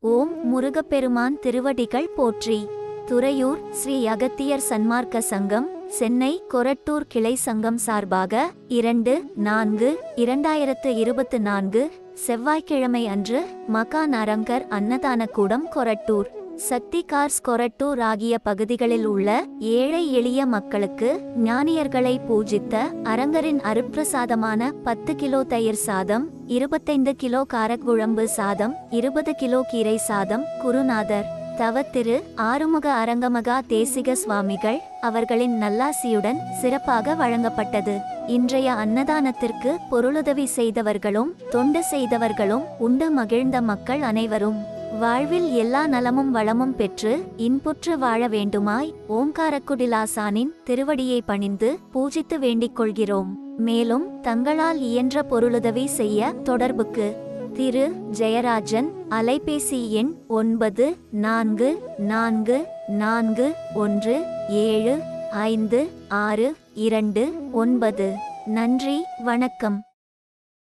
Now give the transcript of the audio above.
ஓம் முருகப்பெருமான் திருவடிகள் போற்றி துறையூர் ஸ்ரீ அகத்தியர் சன்மார்க்க சங்கம் சென்னை கொரட்டூர் கிளை சங்கம் சார்பாக இரண்டு நான்கு இரண்டாயிரத்து இருபத்து நான்கு செவ்வாய்க்கிழமை அன்று மகான் அரங்கர் அன்னதான கூடம் கொரட்டூர் சக்தி கார்ஸ் கொரட்டூர் ஆகிய பகுதிகளில் உள்ள ஏழை எளிய மக்களுக்கு ஞானியர்களை பூஜித்த அரங்கரின் அருப்பிரசாதமான பத்து கிலோ தயிர் சாதம் இருபத்தைந்து கிலோ காரக்குழம்பு சாதம் இருபது கிலோ கீரை சாதம் குருநாதர் தவத்திரு ஆறுமுக அரங்கமகா தேசிக சுவாமிகள் அவர்களின் நல்லாசியுடன் சிறப்பாக வழங்கப்பட்டது இன்றைய அன்னதானத்திற்கு பொருளுதவி செய்தவர்களும் தொண்டு செய்தவர்களும் உண்டு மகிழ்ந்த மக்கள் அனைவரும் வாழ்வில் எல்லா நலமும் வளமும் பெற்று இன்புற்று வாழ வேண்டுமாய் ஓங்காரக்குடிலாசானின் திருவடியை பணிந்து பூஜித்து வேண்டிக் கொள்கிறோம் மேலும் தங்களால் இயன்ற பொருளுதவி செய்ய தொடர்புக்கு திரு ஜெயராஜன் அலைபேசி எண் ஒன்பது நான்கு நான்கு நான்கு ஒன்று ஏழு ஐந்து ஆறு இரண்டு ஒன்பது நன்றி வணக்கம்